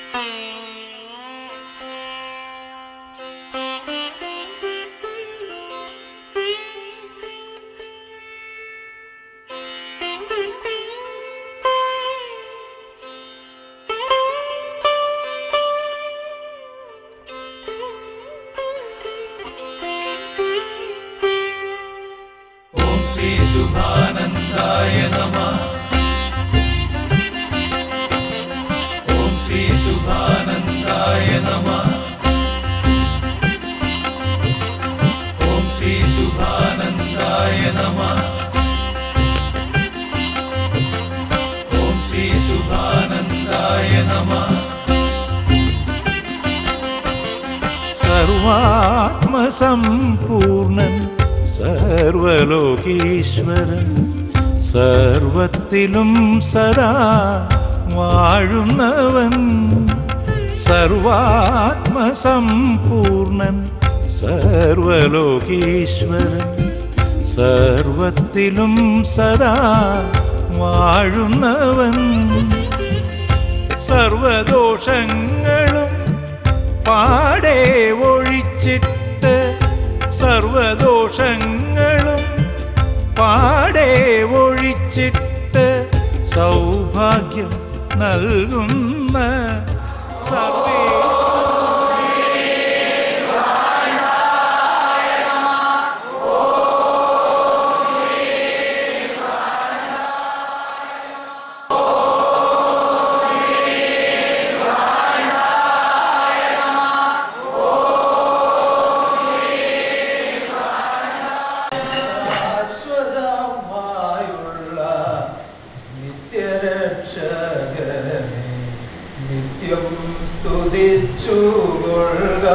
ഓം ശ്രീ ശുഭാനന്ദായ നമ ഓം ശ്രീ ശുഭാനന്ദായ നമ ഓം ശ്രീ ശുഭാനന്ദായ നമ ഓം ശ്രീ ശുഭാനന്ദായ നമ സർവാത്മസമ്പൂർണൻ സർവലോകീശ്വരൻ സർവത്തിലും സദാ വാഴുന്നവൻ സർവാത്മസമ്പൂർണൻ സർവലോകീശ്വരൻ സർവത്തിലും സദാ വാഴുന്നവൻ സർവദോഷങ്ങളും പാടെ ഒഴിച്ചിട്ട് സർവദോഷങ്ങളും പാടെ ഒഴിച്ചിട്ട് സൗഭാഗ്യം നൽകുന്ന സർവേശ്വര ശാശ്വതമായുള്ള നിത്യരക്ഷകനെ നിത്യം സ്തുതിച്ചുകൊള്ളുക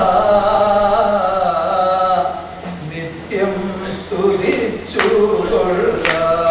നിത്യം സ്തുതിച്ചുകൊള്ളുക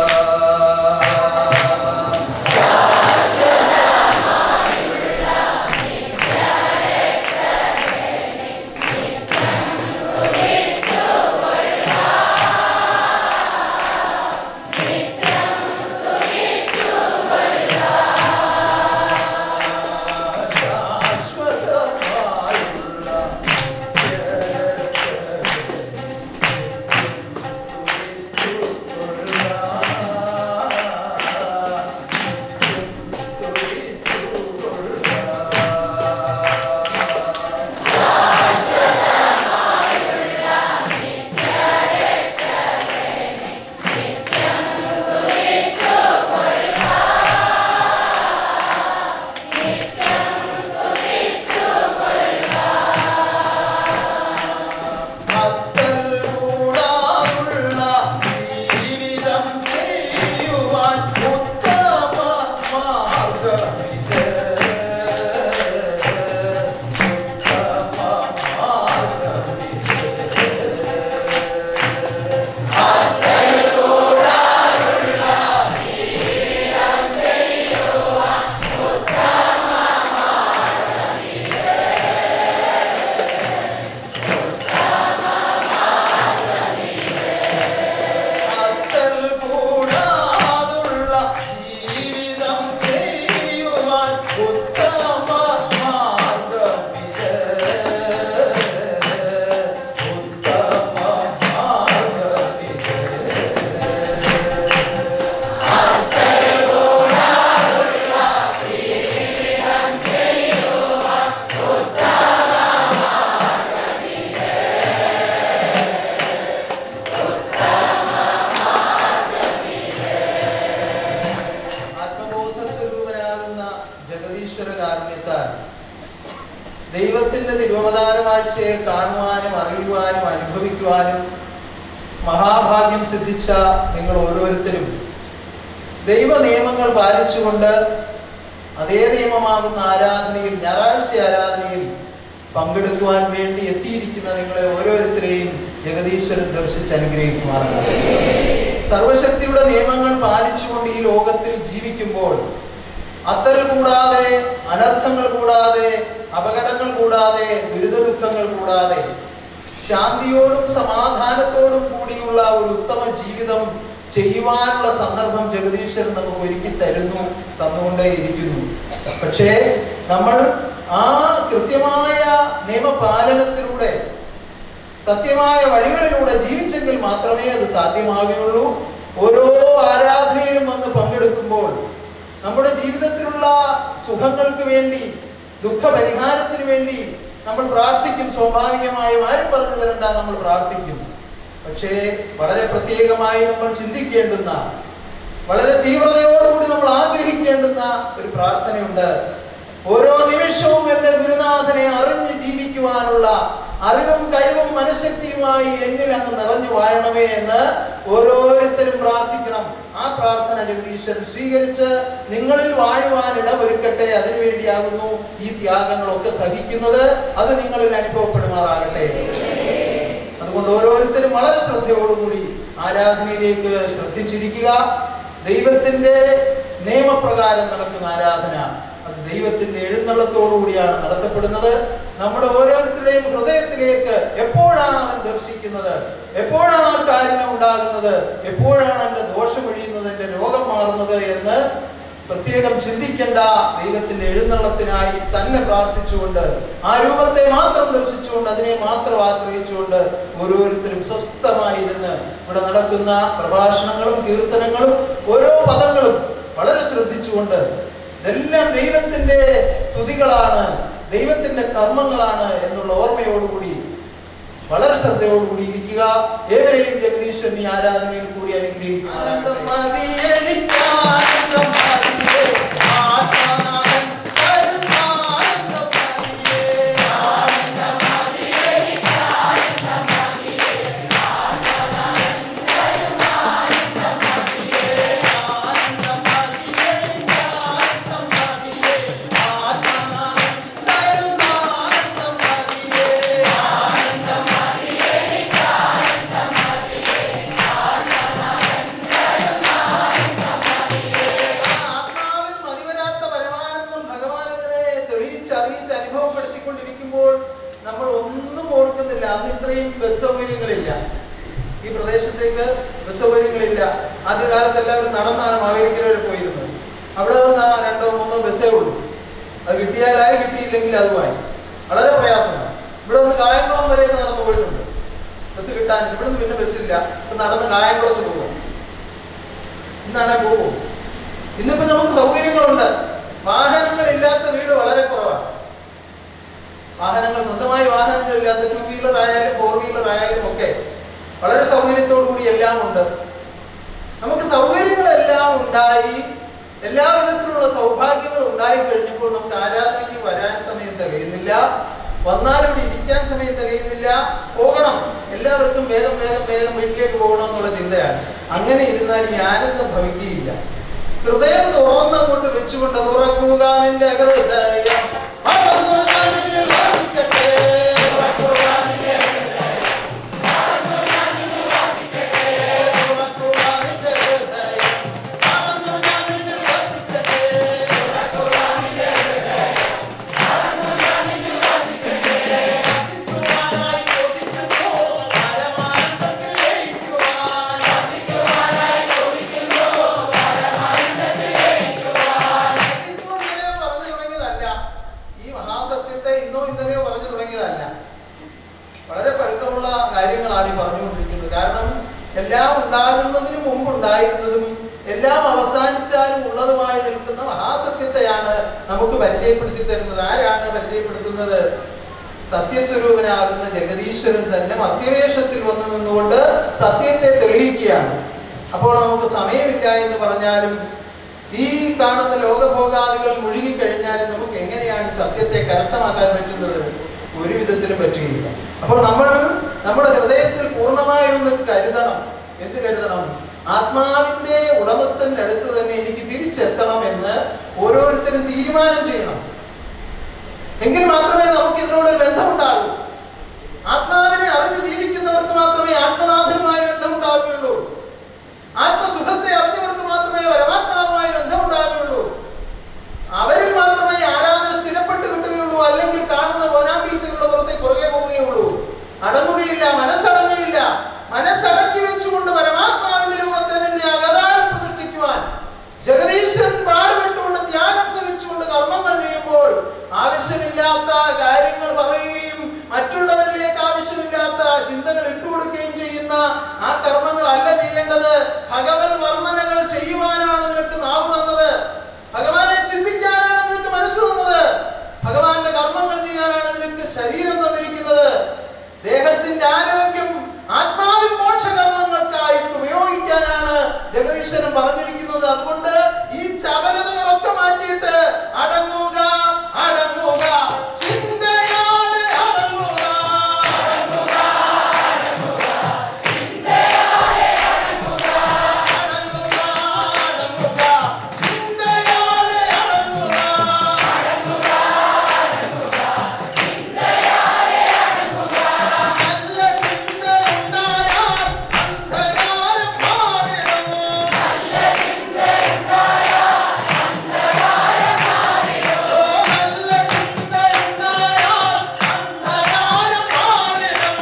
ദൈവത്തിന്റെ തിരുവവതാര കാഴ്ചയെ കാണുവാനും അറിയുവാനും അനുഭവിക്കുവാനും മഹാഭാഗ്യം സിദ്ധിച്ച നിങ്ങൾ ഓരോരുത്തരും ദൈവ നിയമങ്ങൾ പാലിച്ചുകൊണ്ട് അതേ നിയമമാകുന്ന ആരാധനയിൽ ഞായറാഴ്ച ആരാധനയിൽ പങ്കെടുക്കുവാൻ വേണ്ടി എത്തിയിരിക്കുന്ന നിങ്ങളെ ഓരോരുത്തരെയും ജഗദീശ്വരൻ ദർശിച്ച് അനുഗ്രഹിക്കുമാറാണ് സർവശക്തിയുടെ നിയമങ്ങൾ പാലിച്ചുകൊണ്ട് ഈ ലോകത്തിൽ ജീവിക്കുമ്പോൾ അത്തൽ കൂടാതെ അനർത്ഥങ്ങൾ കൂടാതെ അപകടങ്ങൾ കൂടാതെ ദുരിത ദുഃഖങ്ങൾ കൂടാതെ ശാന്തിയോടും സമാധാനത്തോടും കൂടിയുള്ള ഒരു ഉത്തമ ജീവിതം ചെയ്യുവാനുള്ള സന്ദർഭം ജഗദീശ്വരൻ നമുക്ക് ഒരുക്കി തരുന്നു തന്നുകൊണ്ടേയിരിക്കുന്നു പക്ഷേ നമ്മൾ ആ കൃത്യമായ നിയമപാലനത്തിലൂടെ സത്യമായ വഴികളിലൂടെ ജീവിച്ചെങ്കിൽ മാത്രമേ അത് സാധ്യമാകുകയുള്ളൂ ഓരോ ആരാധനയിലും വന്ന് പങ്കെടുക്കുമ്പോൾ നമ്മുടെ ജീവിതത്തിലുള്ള സുഖങ്ങൾക്ക് വേണ്ടി ദുഃഖപരിഹാരത്തിന് വേണ്ടി നമ്മൾ പ്രാർത്ഥിക്കും സ്വാഭാവികമായും ആരും പറഞ്ഞു തരണ്ട നമ്മൾ പ്രാർത്ഥിക്കും പക്ഷേ വളരെ പ്രത്യേകമായി നമ്മൾ ചിന്തിക്കേണ്ടുന്ന വളരെ തീവ്രതയോടുകൂടി നമ്മൾ ആഗ്രഹിക്കേണ്ടുന്ന ഒരു പ്രാർത്ഥനയുണ്ട് ഓരോ നിമിഷവും എൻ്റെ ഗുരുനാഥനെ അറിഞ്ഞ് ജീവിക്കുവാനുള്ള അറിവും കഴിവും മനഃശക്തിയുമായി എന്നിൽ അങ്ങ് നിറഞ്ഞു വാഴണമേ എന്ന് ഓരോരുത്തരും പ്രാർത്ഥിക്കണം ആ പ്രാർത്ഥന ജഗദീശ്വരൻ സ്വീകരിച്ച് നിങ്ങളിൽ വാഴുവാൻ ഇടമൊരുക്കട്ടെ അതിനുവേണ്ടിയാകുന്നു ഈ ത്യാഗങ്ങളൊക്കെ സഹിക്കുന്നത് അത് നിങ്ങളിൽ അനുഭവപ്പെടുമാറാകട്ടെ അതുകൊണ്ട് ഓരോരുത്തരും വളരെ ശ്രദ്ധയോടുകൂടി ആരാധനയിലേക്ക് ശ്രദ്ധിച്ചിരിക്കുക ദൈവത്തിന്റെ നിയമപ്രകാരം നടക്കുന്ന ആരാധന അത് ദൈവത്തിന്റെ എഴുന്നള്ളത്തോടുകൂടിയാണ് നടത്തപ്പെടുന്നത് നമ്മുടെ ഓരോരുത്തരുടെയും ഹൃദയത്തിലേക്ക് എപ്പോഴാണ് അവൻ ദർശിക്കുന്നത് എപ്പോഴാണ് ആ കാരുണ്യം ഉണ്ടാകുന്നത് എപ്പോഴാണ് എന്റെ ദോഷം ഒഴിയുന്നത് എന്റെ രോഗം മാറുന്നത് എന്ന് പ്രത്യേകം ചിന്തിക്കേണ്ട ദൈവത്തിന്റെ എഴുന്നള്ളത്തിനായി തന്നെ പ്രാർത്ഥിച്ചുകൊണ്ട് ആ രൂപത്തെ മാത്രം ദർശിച്ചുകൊണ്ട് അതിനെ മാത്രം ആശ്രയിച്ചുകൊണ്ട് ഓരോരുത്തരും സ്വസ്ഥമായിരുന്ന് ഇവിടെ നടക്കുന്ന പ്രഭാഷണങ്ങളും കീർത്തനങ്ങളും ഓരോ പദങ്ങളും വളരെ ശ്രദ്ധിച്ചുകൊണ്ട് ഇതെല്ലാം ദൈവത്തിന്റെ സ്തുതികളാണ് ദൈവത്തിന്റെ കർമ്മങ്ങളാണ് എന്നുള്ള ഓർമ്മയോടുകൂടി വളരെ ശ്രദ്ധയോടുകൂടി ഇരിക്കുക ഏവരെയും ജഗദീശ്വരൻ ഈ ആരാധനയിൽ കൂടി അനുഗ്രഹിക്കും ആനന്ദം മതിയെ നിത്യാനന്ദം മതിയെ ആശാനന്ദം കരുണാനന്ദം മതിയെ ആനന്ദം മതിയെ നിത്യാനന്ദം മതിയെ ആശാനന്ദം കരുണാനന്ദം മതിയെ ആനന്ദം മതിയെ നിത്യാനന്ദം മതിയെ ആശാനന്ദം കരുണാനന്ദം മതിയെ ആനന്ദം ആത്മാവിൽ മതിവരാത്ത പരമാനന്ദം ഭഗവാനെ തെളിയിച്ച് അറിയിച്ച് അനുഭവപ്പെടുത്തിക്കൊണ്ടിരിക്കുമ്പോൾ നമ്മൾ ഒന്നും ഓർക്കുന്നില്ല അന്ന് ഇത്രയും ബസ് സൗകര്യങ്ങളില്ല ഈ പ്രദേശത്തേക്ക് ബസ് സൗകര്യങ്ങളില്ല ആദ്യകാലത്ത് എല്ലാവരും നടന്നാണ് മാവേലിക്കര വരെ പോയിരുന്നത് അവിടെ നിന്ന് ആ രണ്ടോ മൂന്നോ ബസ്സേ ഉള്ളൂ അത് കിട്ടിയാലായി കിട്ടിയില്ലെങ്കിൽ അതുമായി വളരെ പ്രയാസമാണ് ഇവിടെ നിന്ന് കായംകുളം വരെയൊക്കെ നടന്നു പോയിട്ടുണ്ട് ബസ് കിട്ടാൻ ഇവിടെ നിന്ന് പിന്നെ ബസ്സില്ല ഇപ്പൊ നടന്ന് കായംകുളത്ത് പോകും ഇന്നാണെ പോകും ഇന്നിപ്പോ നമുക്ക് സൗകര്യങ്ങളുണ്ട് വാഹനങ്ങൾ ഇല്ലാത്ത വീട് വളരെ കുറവാണ് വാഹനങ്ങൾ സ്വന്തമായി വാഹനങ്ങൾ ഇല്ലാത്ത ടൂ വീലർ ആയാലും ഫോർ വീലർ ആയാലും ഒക്കെ വളരെ സൗകര്യത്തോടു കൂടി എല്ലാം ഉണ്ട് നമുക്ക് സൗകര്യങ്ങളെല്ലാം ഉണ്ടായി എല്ലാ വിധത്തിലുള്ള സൗഭാഗ്യങ്ങളും ഉണ്ടായി കഴിഞ്ഞപ്പോൾ നമുക്ക് ആരാധനയ്ക്ക് വരാൻ സമയം തികയുന്നില്ല വന്നാൽ ഇവിടെ ഇരിക്കാൻ സമയം തികയുന്നില്ല പോകണം എല്ലാവർക്കും വേഗം വേഗം വേഗം വീട്ടിലേക്ക് പോകണം എന്നുള്ള ചിന്തയാണ് അങ്ങനെ ഇരുന്നാൽ ഈ ആനന്ദം ഭവിക്കുകയില്ല ഹൃദയം തുറന്നങ്ങോട്ട് വെച്ചുകൊണ്ട് തുറക്കുക നിന്റെ ഹൃദയം അതൊന്നു കണ്ണിൽ വസിക്കട്ടെ. തുറക്കുക നിന്റെ ഹൃദയം. അതൊന്നു കണ്ണിൽ വസിക്കട്ടെ. തുറക്കുക നിന്റെ ഹൃദയം. അതൊന്നു കണ്ണിൽ വസിക്കട്ടെ. തുറക്കുക നിന്റെ ഹൃദയം. അതൊന്നു കണ്ണിൽ വസിക്കട്ടെ. വസിക്കുവാനായി കൊതിക്കുന്നു. പരമാനന്ദത്തിൽ ലയിക്കുവാൻ. വസിക്കുവാനായി കൊതിക്കുന്നു. ഇന്നോ ഇന്നലെയോ പറഞ്ഞു തുടങ്ങിയതല്ല ഈ മഹാസത്യത്തെ ഇന്നോ ഇന്നലെയോ പറഞ്ഞു തുടങ്ങിയതല്ല വളരെ പഴക്കമുള്ള കാര്യങ്ങളാണ് ഈ പറഞ്ഞുകൊണ്ടിരിക്കുന്നത് കാരണം എല്ലാം ഉണ്ടാകുന്നതിന് മുമ്പ് ഉണ്ടായിരുന്നതും എല്ലാം അവസാനിച്ചാലും ഉള്ളതുമായി നിൽക്കുന്ന മഹാസത്യത്തെയാണ് നമുക്ക് പരിചയപ്പെടുത്തി തരുന്നത് ആരാണ് പരിചയപ്പെടുത്തുന്നത് സത്യസ്വരൂപനാകുന്ന ജഗദീശ്വരൻ തന്നെ മധ്യവേഷത്തിൽ വന്നു നിന്നുകൊണ്ട് സത്യത്തെ തെളിയിക്കുകയാണ് അപ്പോൾ നമുക്ക് സമയമില്ല എന്ന് പറഞ്ഞാലും ഈ കാണുന്ന ലോകഭോഗാദികൾ മുഴുകിക്കഴിഞ്ഞാലും നമുക്ക് എങ്ങനെയാണ് ഈ സത്യത്തെ കരസ്ഥമാക്കാൻ പറ്റുന്നത് ഒരു വിധത്തിലും പറ്റുകയില്ല അപ്പോൾ നമ്മൾ നമ്മുടെ ഹൃദയത്തിൽ പൂർണ്ണമായി ഒന്ന് കരുതണം എന്ത് കരുതണം ആത്മാവിന്റെ ഉടമസ്ഥന്റെ അടുത്ത് തന്നെ എനിക്ക് തിരിച്ചെത്തണം എന്ന് ഓരോരുത്തരും തീരുമാനം ചെയ്യണം എങ്കിൽ മാത്രമേ നമുക്ക് ഇതിനോടൊരു ബന്ധമുണ്ടാകൂ ആത്മാവിനെ അറിഞ്ഞ് ജീവിക്കുന്നവർക്ക് മാത്രമേ ആത്മനാഥനുമായി ബന്ധമുണ്ടാവുകയുള്ളൂ ആത്മസുഖത്തെ അറിഞ്ഞവർക്ക് മാത്രമേ പരമാത്മാവുമായി ബന്ധമുണ്ടാകുകയുള്ളൂ അവരിൽ മാത്രമേ ആരാധന സ്ഥിരപ്പെട്ട് കിട്ടുകയുള്ളൂ അല്ലെങ്കിൽ കാണുന്ന ഗോനാമ്പീച്ചകളുടെ പുറത്തെ പുറകെ പോവുകയുള്ളൂ അടങ്ങുകയില്ല മനസ്സടങ്ങുകയില്ല മനസ്സടക്കി വെച്ചുകൊണ്ട് പരമാത്മാവിന്റെ രൂപത്തെ തന്നെ അകതാരം പ്രതിഷ്ഠിക്കുവാൻ ജഗദീശ്വരൻ പാടുപെട്ടുകൊണ്ട് ത്യാഗം സഹിച്ചുകൊണ്ട് കർമ്മങ്ങൾ ചെയ്യുമ്പോൾ ആവശ്യമില്ലാത്ത കാര്യങ്ങൾ പറയുകയും മറ്റുള്ളവരിലേക്ക് ആവശ്യമില്ലാത്ത ചിന്തകൾ ഇട്ടുകൊടുക്കുകയും ചെയ്യുന്ന ആ കർമ്മങ്ങളല്ല ചെയ്യേണ്ടത് ഭഗവത് വർണ്ണനകൾ ചെയ്യുവാനാണ് നിനക്ക് നാവ് തന്നത് ഭഗവാനെ ചിന്തിക്കാനാണ് നിനക്ക് മനസ്സ് തന്നത് ഭഗവാന്റെ കർമ്മങ്ങൾ ചെയ്യാനാണ് നിനക്ക് ശരീരം തന്നിരിക്കുന്നത് ദേഹത്തിന്റെ ആരോഗ്യം ആത്മാവിൻ മോക്ഷകർമ്മങ്ങൾക്കായിട്ട് ഉപയോഗിക്കാനാണ് ജഗദീശ്വരൻ പറഞ്ഞിരിക്കുന്നത് അതുകൊണ്ട് ഈ ചപലതകളൊക്കെ മാറ്റിയിട്ട് അടങ്ങുക അടങ്ങുക ചിന്തയാലെ അടങ്ങുക അടങ്ങുക അടങ്ങുക ചിന്തയാലെ അടങ്ങുക നല്ല ചിന്ത ഉണ്ടായാൽ അന്ധകാരം മാറിടും ഓ നല്ല ചിന്ത ഉണ്ടായാൽ അന്ധകാരം മാറിടും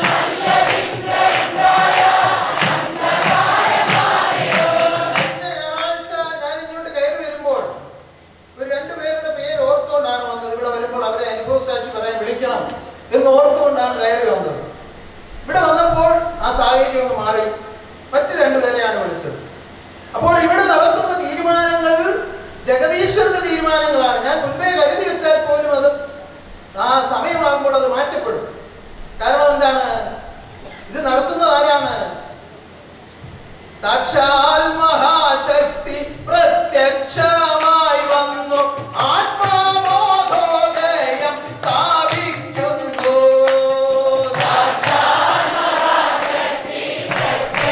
കഴിഞ്ഞ ഞായറാഴ്ച ഞാൻ ഇങ്ങോട്ട് കയറി വരുമ്പോൾ ഒരു രണ്ടുപേരുടെ പേര് ഓർത്തുകൊണ്ടാണ് വന്നത് ഇവിടെ വരുമ്പോൾ അവരെ അനുഭവ സാക്ഷി പറയാൻ വിളിക്കണം എന്ന് ഓർത്തുകൊണ്ടാണ് കയറി വന്നത് ഇവിടെ വന്നപ്പോൾ ആ സാഹചര്യം ഒന്ന് മാറി മറ്റു രണ്ടുപേരെയാണ് വിളിച്ചത് അപ്പോൾ ഇവിടെ നടക്കുന്ന തീരുമാനങ്ങൾ ജഗദീശ്വരന്റെ തീരുമാനങ്ങളാണ് ഞാൻ മുൻപേ കരുതി വെച്ചാൽ പോലും അത് ആ സമയമാകുമ്പോൾ അത് മാറ്റപ്പെടും കാരണം എന്താണ് ഇത് നടത്തുന്നത് ആരാണ് സാക്ഷാൽ മഹാശക്തി പ്രത്യക്ഷമായി വന്നു ആത്മാബോധോദയം സ്ഥാപിക്കുന്നു സാക്ഷാൽ മഹാശക്തി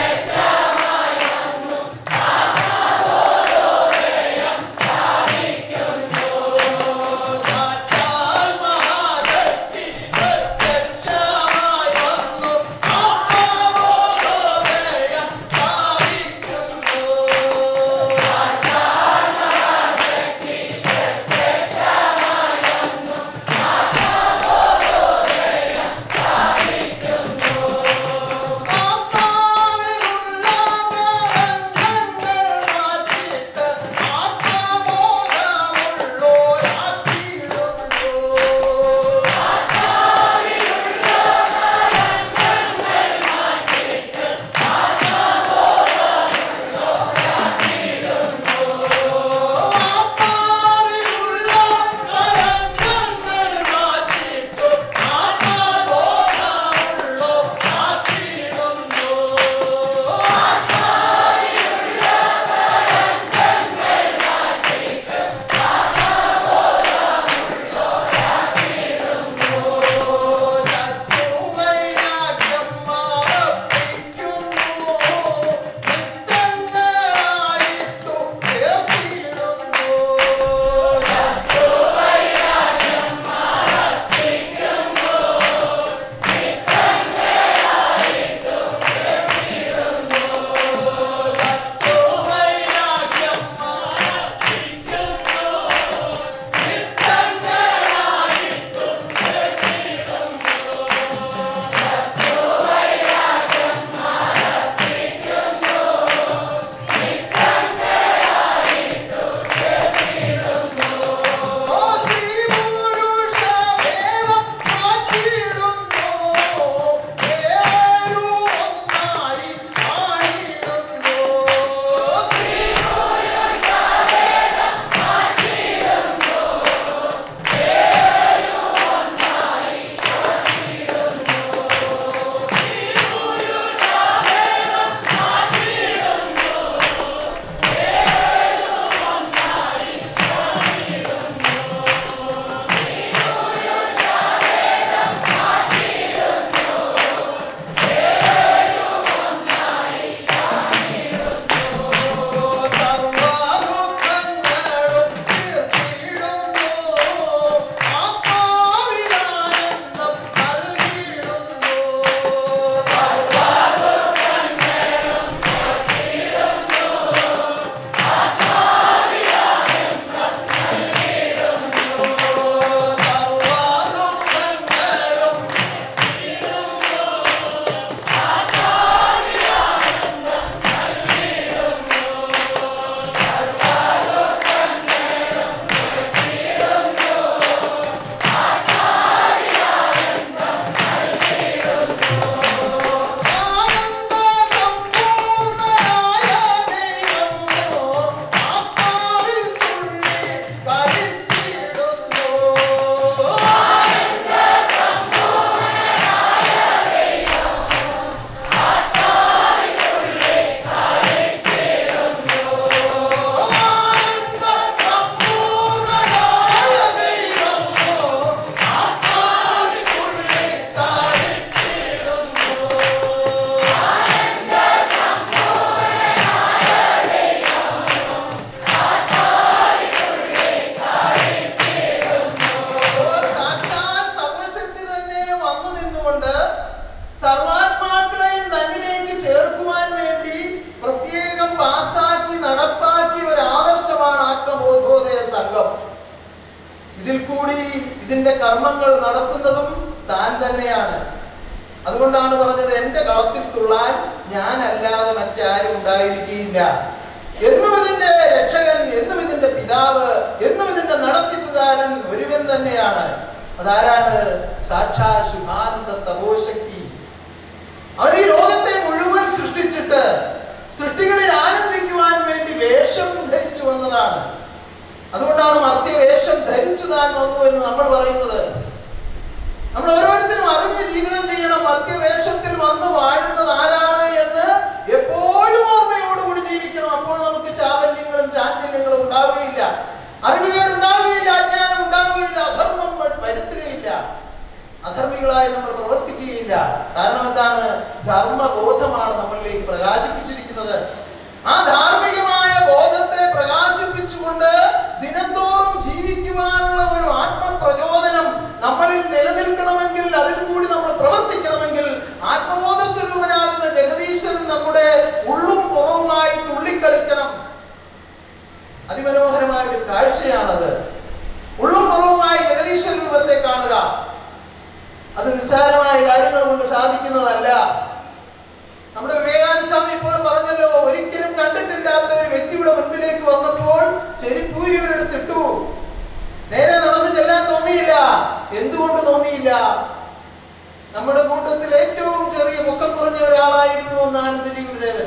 ഇതിൽ കൂടി ഇതിന്റെ കർമ്മങ്ങൾ നടത്തുന്നതും താൻ തന്നെയാണ് അതുകൊണ്ടാണ് പറഞ്ഞത് എന്റെ കളത്തിൽ തുള്ളാൻ ഞാനല്ലാതെ മറ്റാരും ഉണ്ടായിരിക്കുകയില്ല എന്നും ഇതിന്റെ രക്ഷകൻ എന്നും ഇതിന്റെ പിതാവ് എന്നും ഇതിന്റെ നടത്തിപ്പുകാരൻ ഒരുവൻ തന്നെയാണ് അതാരാണ് സാക്ഷാ ശുഭാനന്ദ തപോശക്തി അവൻ ഈ ലോകത്തെ മുഴുവൻ സൃഷ്ടിച്ചിട്ട് സൃഷ്ടികളിൽ ആനന്ദിക്കുവാൻ വേണ്ടി വേഷം ധരിച്ചു വന്നതാണ് അതുകൊണ്ടാണ് മർത്യവേഷം ധരിച്ചു താൻ വന്നു എന്ന് നമ്മൾ പറയുന്നത് നമ്മൾ ഓരോരുത്തരും അറിഞ്ഞ് ജീവിതം ചെയ്യണം മർത്യവേഷത്തിൽ വന്ന് വാഴുന്നത് ആരാണ് എന്ന് എപ്പോഴും ഓർമ്മയോടുകൂടി ജീവിക്കണം അപ്പോൾ നമുക്ക് ചാവല്യങ്ങളും ചാഞ്ചല്യങ്ങളും ഉണ്ടാവുകയില്ല അറിവുകൾ ഉണ്ടാവുകയില്ല അജ്ഞാനം ഉണ്ടാവുകയില്ല അധർമ്മം വരുത്തുകയില്ല അധർമ്മികളായി നമ്മൾ പ്രവർത്തിക്കുകയില്ല കാരണം എന്താണ് ധർമ്മബോധമാണ് നമ്മളിലേക്ക് പ്രകാശിപ്പിച്ചിരിക്കുന്നത് ആ ധാർമ്മികമായ ബോധത്തെ പ്രകാശിപ്പിച്ചുകൊണ്ട് ദിനംതോറും ജീവിക്കുവാനുള്ള ഒരു ആത്മപ്രചോദനം നമ്മളിൽ നിലനിൽക്കണമെങ്കിൽ അതിൽ കൂടി നമ്മൾ പ്രവർത്തിക്കണമെങ്കിൽ ആത്മബോധ സ്വരൂപനാകുന്ന ജഗദീശ്വരൻ നമ്മുടെ ഉള്ളും പുറവുമായി തുള്ളിക്കളിക്കണം അതിമനോഹരമായ ഒരു കാഴ്ചയാണത് ഉള്ളും പുറവുമായി ജഗദീശ്വര രൂപത്തെ കാണുക അത് നിസ്സാരമായ കാര്യങ്ങൾ കൊണ്ട് സാധിക്കുന്നതല്ല നമ്മുടെ വിവേകാനന്ദ സ്വാമി ഇപ്പോൾ പറഞ്ഞല്ലോ ഒരിക്കലും കണ്ടിട്ടില്ലാത്ത ഒരു വ്യക്തിയുടെ മുൻപിലേക്ക് വന്നപ്പോൾ ചെരിപ്പൂരി ഒരിടത്ത് ഇട്ടു നേരെ നടന്നു ചെല്ലാൻ തോന്നിയില്ല എന്തുകൊണ്ട് തോന്നിയില്ല നമ്മുടെ കൂട്ടത്തിൽ ഏറ്റവും ചെറിയ മുഖം കുറഞ്ഞ ഒരാളായിരുന്നു ഒന്ന് ആനന്ദജി ഗുരുദേവൻ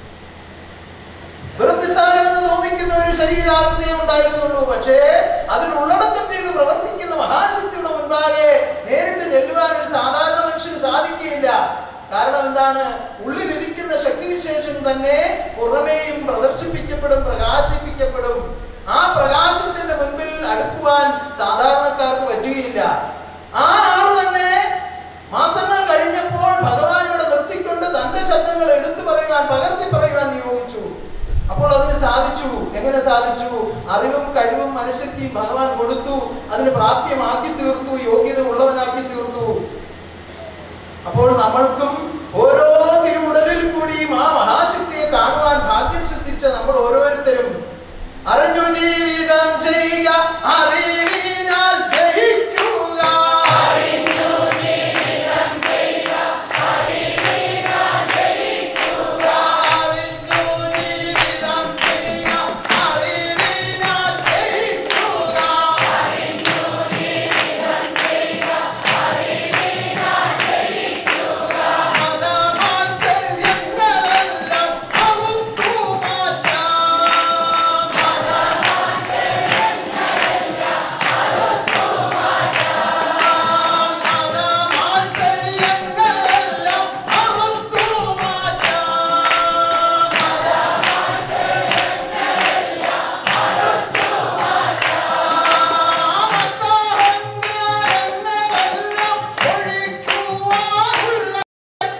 വെറും നിസ്സാരമെന്ന് തോന്നിക്കുന്ന ഒരു ശരീരാകൃതിയെ ഉണ്ടായിരുന്നുള്ളൂ പക്ഷേ അതിൽ ഉള്ളടക്കം ചെയ്ത് പ്രവർത്തിക്കുന്ന മഹാശക്തിയുടെ മുൻപാകെ നേരിട്ട് ചെല്ലുവാൻ ഒരു സാധാരണ മനുഷ്യന് സാധിക്കുകയില്ല കാരണം എന്താണ് ഉള്ളിലിരിക്കുന്ന ശക്തിവിശേഷം തന്നെ പുറമേയും പ്രദർശിപ്പിക്കപ്പെടും പ്രകാശിപ്പിക്കപ്പെടും ആ പ്രകാശത്തിന്റെ മുൻപിൽ അടുക്കുവാൻ സാധാരണക്കാർക്ക് പറ്റുകയില്ല ആ ആള് തന്നെ മാസങ്ങൾ കഴിഞ്ഞപ്പോൾ ഭഗവാൻ ഇവിടെ നിർത്തിക്കൊണ്ട് തന്റെ ശബ്ദങ്ങൾ എടുത്തു പറയുവാൻ പകർത്തി പറയുവാൻ നിയോഗിച്ചു അപ്പോൾ അതിന് സാധിച്ചു എങ്ങനെ സാധിച്ചു അറിവും കഴിവും മനഃശക്തിയും ഭഗവാൻ കൊടുത്തു അതിന് പ്രാപ്യമാക്കി തീർത്തു യോഗ്യത ഉള്ളവനാക്കി തീർത്തു അപ്പോൾ നമ്മൾക്കും ഓരോ തിരുവുടലിൽ കൂടിയും ആ മഹാശക്തിയെ കാണുവാൻ ഭാഗ്യം സിദ്ധിച്ച നമ്മൾ ഓരോരുത്തരും അറിഞ്ഞു ജീവിതം ചെയ്യുക അറിവിനാൽ ജയിക്കുക അറിഞ്ഞു ജീവിതം ചെയ്യുക അറിവിനാൽ ജയിക്കുക മതമാത്സര്യങ്ങളെല്ലാം അറുത്തു മാറ്റാം. മതമാത്സര്യങ്ങളെല്ലാം അറുത്തു മാറ്റാം. മതഹംഗങ്ങളെല്ലാം ഒഴിക്കുവാനുള്ള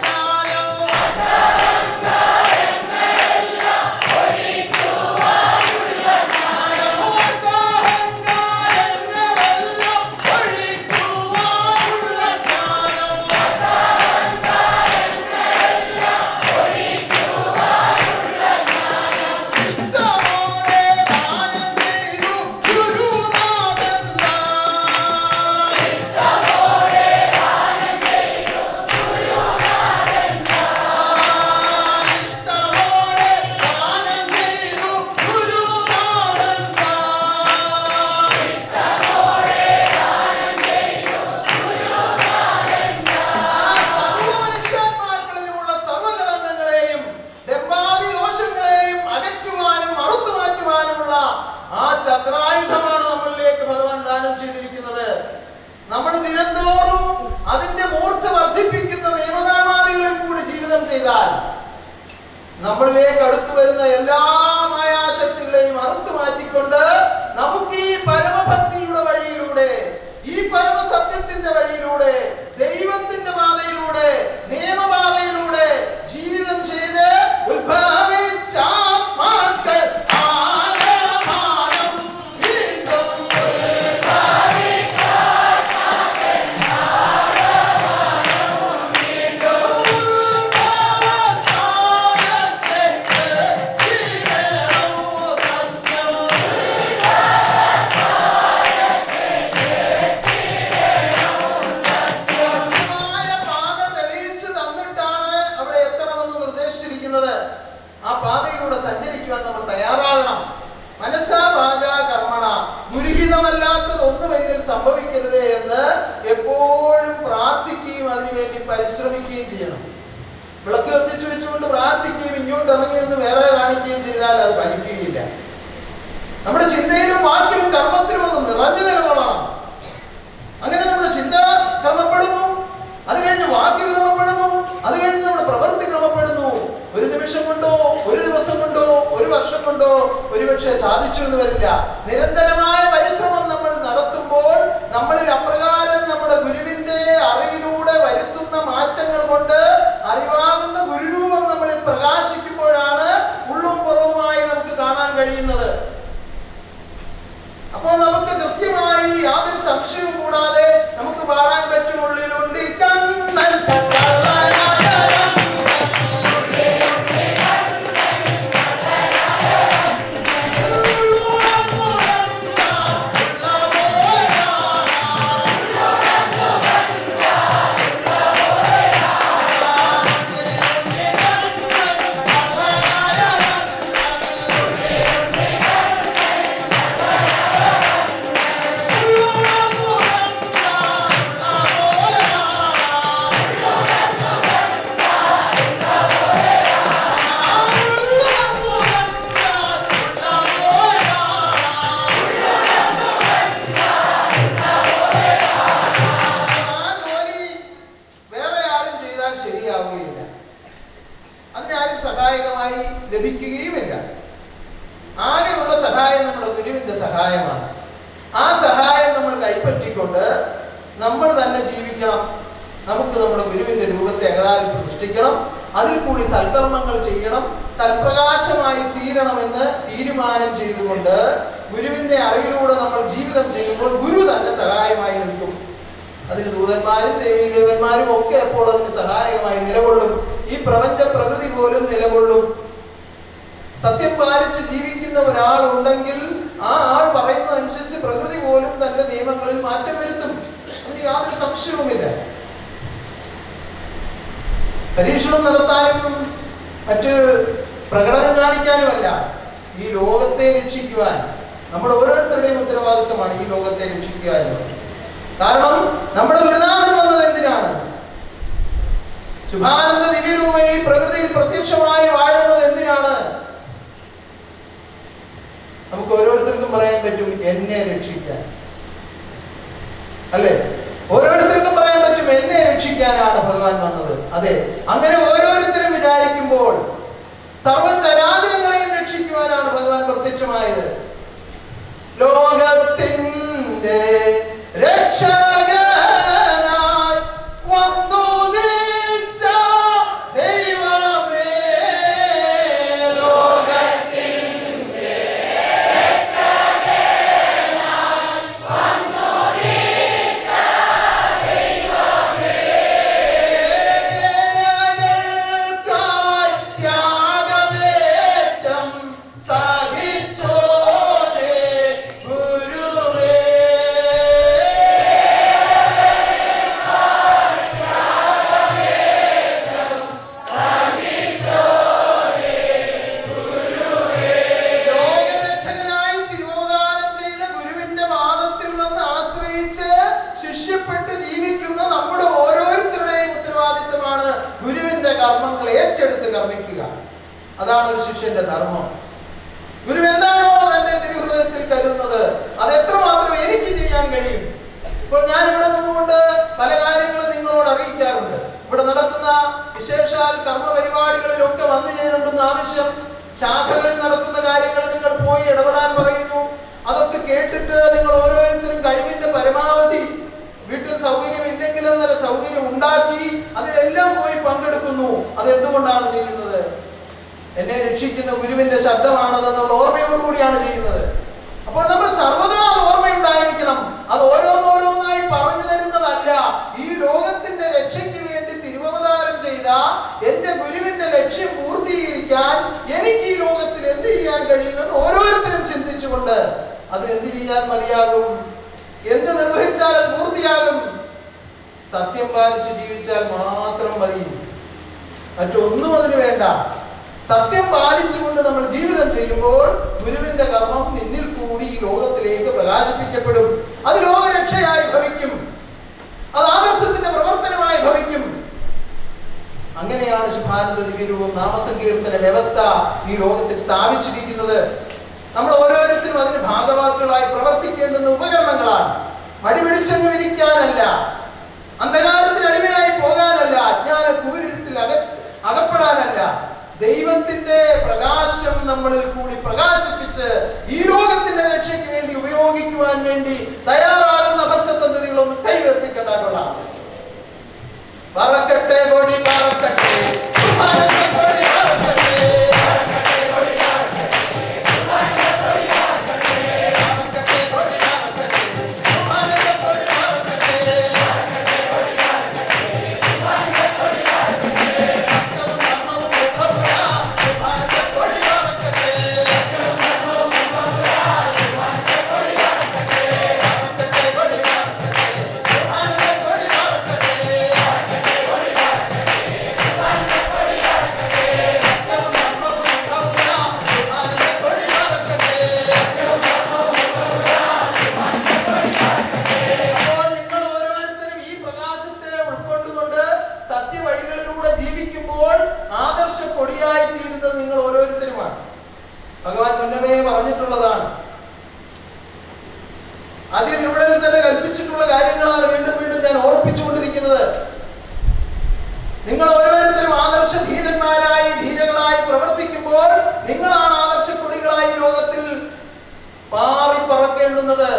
സർവ്വമനുഷ്യാത്മാക്കളിലുമുള്ള സർവ്വകളങ്കങ്ങളെയും ഡെമ്പാദി ദോഷങ്ങളെയും അകറ്റുവാനും മറുത്തു മാറ്റുവാനുമുള്ള ആ ചക്രായുധമാണ് നമ്മളിലേക്ക് ഭഗവാൻ ദാനം ചെയ്തിരിക്കുന്നത് നമ്മൾ ദിനംതോറും അതിന്റെ മൂർച്ച വർദ്ധിപ്പിക്കുന്ന നിയമദാനാദികളിൽ കൂടി ജീവിതം ചെയ്താൽ നമ്മളിലേക്ക് അടുത്തു വരുന്ന എല്ലാ മായാശക്തികളെയും അറുത്തു മാറ്റിക്കൊണ്ട് നമുക്ക് ഈ പരമഭക്തിയുടെ വഴിയിലൂടെ ഈ പരമസത്യത്തിന്റെ വഴിയിലൂടെ ദൈവത്തിന്റെ പാതയിലൂടെ നിയമപാതയിലൂടെ ജീവിതം ചെയ്ത് ഉത്ഭവിച്ച ആത്മാക്കൾ ആനമാനം വീണ്ടും ഉത്ഭവസ്ഥാനത്തേക്ക് വീഴണോ സത്യം ഇഷ്ടമല്ലാത്തത് ഒന്നും എന്നിൽ സംഭവിക്കരുതേ എന്ന് എപ്പോഴും പ്രാർത്ഥിക്കുകയും അതിനുവേണ്ടി പരിശ്രമിക്കുകയും ചെയ്യണം വിളക്ക് കത്തിച്ചു വെച്ചുകൊണ്ട് പ്രാർത്ഥിക്കുകയും ഇങ്ങോട്ട് ഇറങ്ങി നിന്ന് വേറെ കാണിക്കുകയും ചെയ്താൽ അത് ഫലിക്കുകയില്ല നമ്മുടെ ചിന്തയിലും വാക്കിലും കർമ്മത്തിലും ഒന്ന് നിറഞ്ഞു നിലകൊള്ളണം അങ്ങനെ നമ്മുടെ ചിന്ത ക്രമപ്പെടുന്നു അത് കഴിഞ്ഞ് വാക്ക് ക്രമപ്പെടുന്നു അത് കഴിഞ്ഞ് നമ്മുടെ പ്രവൃത്തി ക്രമപ്പെടുന്നു ഒരു നിമിഷം കൊണ്ടോ ഒരു ദിവസം കൊണ്ടോ ഒരു വർഷം കൊണ്ടോ ഒരുപക്ഷെ സാധിച്ചു എന്ന് വരില്ല നിരന്തരമായ പരിശ്രമം നമ്മൾ നടത്തുമ്പോൾ നമ്മളിൽ അപ്രകാരം നമ്മുടെ ഗുരുവിന്റെ അറിവിലൂടെ വരുത്തുന്ന മാറ്റങ്ങൾ കൊണ്ട് അറിവാകുന്ന ഗുരുരൂപം നമ്മളിൽ പ്രകാശിക്കുമ്പോഴാണ് ഉള്ളും പുറവുമായി നമുക്ക് കാണാൻ കഴിയുന്നത് അപ്പോൾ നമുക്ക് കൃത്യമായി യാതൊരു സംശയവും കൂടാതെ നമുക്ക് പാടാൻ പറ്റുമുള്ളിലുണ്ട് ഈ കണ്ണൻ കള്ളനായ ആ ജോലി വേറെ ആരും ചെയ്താൽ ശരിയാവുകയില്ല അതിനാരും സഹായകമായി ലഭിക്കുകയുമില്ല ആകെയുള്ള സഹായം നമ്മുടെ ഗുരുവിന്റെ സഹായമാണ് ആ സഹായം നമ്മൾ കൈപ്പറ്റിക്കൊണ്ട് നമ്മൾ തന്നെ ജീവിക്കണം നമുക്ക് നമ്മുടെ ഗുരുവിന്റെ രൂപത്തെ ഏകതാരിൽ പ്രതിഷ്ഠിക്കണം അതിൽ കൂടി സൽക്കർമ്മങ്ങൾ ചെയ്യണം സൽപ്രകാശമായി തീരണമെന്ന് തീരുമാനം ചെയ്തുകൊണ്ട് ഗുരുവിന്റെ അറിവിലൂടെ നമ്മൾ ജീവിതം ചെയ്യുമ്പോൾ ഗുരു തന്നെ സഹായമായി നിൽക്കും അതിന് ദൂതന്മാരും ദേവീദേവന്മാരും ഒക്കെ അപ്പോൾ അതിന് സഹായകമായി നിലകൊള്ളും ഈ പ്രപഞ്ച പ്രകൃതി പോലും നിലകൊള്ളും സത്യം പാലിച്ച് ജീവിക്കുന്ന ഒരാൾ ഉണ്ടെങ്കിൽ ആ ആൾ പറയുന്നതനുസരിച്ച് പ്രകൃതി പോലും തന്റെ നിയമങ്ങളിൽ മാറ്റം വരുത്തും അതിന് യാതൊരു സംശയവുമില്ല പരീക്ഷണം നടത്താനും മറ്റ് പ്രകടനം കാണിക്കാനുമല്ല ഈ ലോകത്തെ രക്ഷിക്കുവാൻ നമ്മുടെ ഓരോരുത്തരുടെയും ഉത്തരവാദിത്വമാണ് ഈ ലോകത്തെ രക്ഷിക്കുക എന്നുള്ളത് കാരണം നമ്മുടെ ഗുരുനാഥൻ വന്നത് എന്തിനാണ് ശുഭാനന്ദ ദിവ്യരൂപയി പ്രകൃതിയിൽ പ്രത്യക്ഷമായി വാഴുന്നത് എന്തിനാണ് നമുക്ക് ഓരോരുത്തർക്കും പറയാൻ പറ്റും എന്നെ രക്ഷിക്കാൻ അല്ലേ ഓരോരുത്തർക്കും പറയാൻ പറ്റും എന്നെ രക്ഷിക്കാനാണ് ഭഗവാൻ വന്നത് അതെ അങ്ങനെ ഓരോരുത്തരും വിചാരിക്കുമ്പോൾ സർവചരാചരങ്ങളെയും രക്ഷിക്കുവാനാണ് ഭഗവാൻ പ്രത്യക്ഷമായത് ലോകത്തിന്റെ രക്ഷകനായി വന്നുദിച്ച ദൈവമേ ലോകത്തിന്റെ ഞങ്ങൾക്കായി ത്യാഗമേറ്റം സഹിച്ചോരേ ഗുരുവേ ലോകരക്ഷകനായി തിരുവോദാനം ചെയ്ത ഗുരുവിന്റെ പാദത്തിൽ വന്ന് ആശ്രയിച്ച് ശിഷ്യപ്പെട്ട് ജീവിക്കുന്ന നമ്മുടെ ഓരോരുത്തരുടെയും ഉത്തരവാദിത്തമാണ് ഗുരുവിന്റെ കർമ്മങ്ങൾ ഏറ്റെടുത്ത് കർമ്മിക്കുക അതാണ് ഒരു ശിഷ്യന്റെ ധർമ്മം ഗുരു എന്താണോ തന്റെ തിരുഹൃദയത്തിൽ കരുതുന്നത് അത് എത്രമാത്രം എനിക്ക് ചെയ്യാൻ കഴിയും ഇപ്പോൾ ഞാൻ ഇവിടെ നിന്നുകൊണ്ട് പല കാര്യങ്ങളും നിങ്ങളോട് അറിയിക്കാറുണ്ട് ഇവിടെ നടക്കുന്ന വിശേഷാൽ കർമ്മ പരിപാടികളിലൊക്കെ വന്നു ചേരുണ്ടെന്ന് ആവശ്യം ശാഖകളിൽ നടക്കുന്ന കാര്യങ്ങൾ നിങ്ങൾ പോയി ഇടപെടാൻ പറയുന്നു അതൊക്കെ കേട്ടിട്ട് നിങ്ങൾ ഓരോരുത്തരും കഴിവിന്റെ പരമാവധി വീട്ടിൽ സൗകര്യം ഇല്ലെങ്കിൽ എന്നൊരു സൗകര്യം ഉണ്ടാക്കി അതിലെല്ലാം പോയി പങ്കെടുക്കുന്നു അത് എന്തുകൊണ്ടാണ് ചെയ്യുന്നത് എന്നെ രക്ഷിക്കുന്ന ഗുരുവിന്റെ ശബ്ദമാണതെന്നുള്ള ഓർമ്മയോടുകൂടിയാണ് ചെയ്യുന്നത് അപ്പോൾ നമ്മൾ സർവ്വതാ അത് ഓർമ്മയുണ്ടായിരിക്കണം അത് ഓരോന്നോരോന്നായി പറഞ്ഞു തരുന്നതല്ല ഈ ലോകത്തിന്റെ രക്ഷയ്ക്ക് വേണ്ടി തിരുവവതാരം ചെയ്ത എന്റെ ഗുരുവിന്റെ ലക്ഷ്യം പൂർത്തീകരിക്കാൻ എനിക്ക് ഈ ലോകത്തിൽ എന്ത് ചെയ്യാൻ കഴിയുമെന്ന് ഓരോരുത്തരും ചിന്തിച്ചുകൊണ്ട് അതിന് എന്ത് ചെയ്യാൻ മതിയാകും എന്ത് നിർവഹിച്ചാൽ അത് പൂർത്തിയാകും സത്യം പാലിച്ച് ജീവിച്ചാൽ മാത്രം മതി മറ്റൊന്നും അതിന് വേണ്ട സത്യം പാലിച്ചുകൊണ്ട് നമ്മൾ ജീവിതം ചെയ്യുമ്പോൾ ഗുരുവിന്റെ കർമ്മം നിന്നിൽ കൂടി കൂടി ഈ ലോകത്തിലേക്ക് പ്രകാശിപ്പിക്കപ്പെടും അത് ലോകരക്ഷയായി ഭവിക്കും അത് ആദർശത്തിന്റെ പ്രവർത്തനമായി ഭവിക്കും അങ്ങനെയാണ് ശുഭാനന്ദ ദിവ്യരൂപം നാമസങ്കീർത്തന വ്യവസ്ഥ ഈ ലോകത്തിൽ സ്ഥാപിച്ചിരിക്കുന്നത് നമ്മൾ ഓരോരുത്തരും അതിന് ഭാഗവാക്കുകളായി പ്രവർത്തിക്കേണ്ടുന്ന ഉപകരണങ്ങളാണ് മടിപിടിച്ചെങ്ങും ഇരിക്കാനല്ല അന്ധകാരത്തിന് അടിമയായി പോകാനല്ല അജ്ഞാന കൂരിട്ടിൽ അക അകപ്പെടാനല്ല ദൈവത്തിന്റെ പ്രകാശം നമ്മളിൽ കൂടി പ്രകാശിപ്പിച്ച് ഈ ലോകത്തിന്റെ രക്ഷയ്ക്ക് വേണ്ടി ഉപയോഗിക്കുവാൻ വേണ്ടി തയ്യാറാകുന്ന ഭക്തസന്ധതികളൊന്ന് കൈവർത്തിക്കേണ്ടാകൊള്ളാം പറക്കട്ടെ കൊടി പറക്കട്ടെ ഭാരത കൊടി പറക്കട്ടെ അപ്പോൾ നിങ്ങൾ ഓരോരുത്തരും ഈ പ്രകാശത്തെ ഉൾക്കൊണ്ടുകൊണ്ട് സത്യവഴികളിലൂടെ ജീവിക്കുമ്പോൾ ആദർശ കൊടിയായി തീരുന്നത് നിങ്ങൾ ഓരോരുത്തരുമാണ് ഭഗവാൻ മുന്നമേ പറഞ്ഞിട്ടുള്ളതാണ് ആദ്യ തിരുവിടലിൽ തന്നെ കൽപ്പിച്ചിട്ടുള്ള കാര്യങ്ങളാണ് വീണ്ടും വീണ്ടും ഞാൻ ഓർപ്പിച്ചുകൊണ്ടിരിക്കുന്നത് നിങ്ങൾ ഓരോരുത്തരും ആദർശ ധീരന്മാരായി ധീരകളായി പ്രവർത്തിക്കുമ്പോൾ നിങ്ങളാണ് ആദർശ കൊടികളായി ലോകത്തിൽ പാറി പറക്കേണ്ടുന്നത്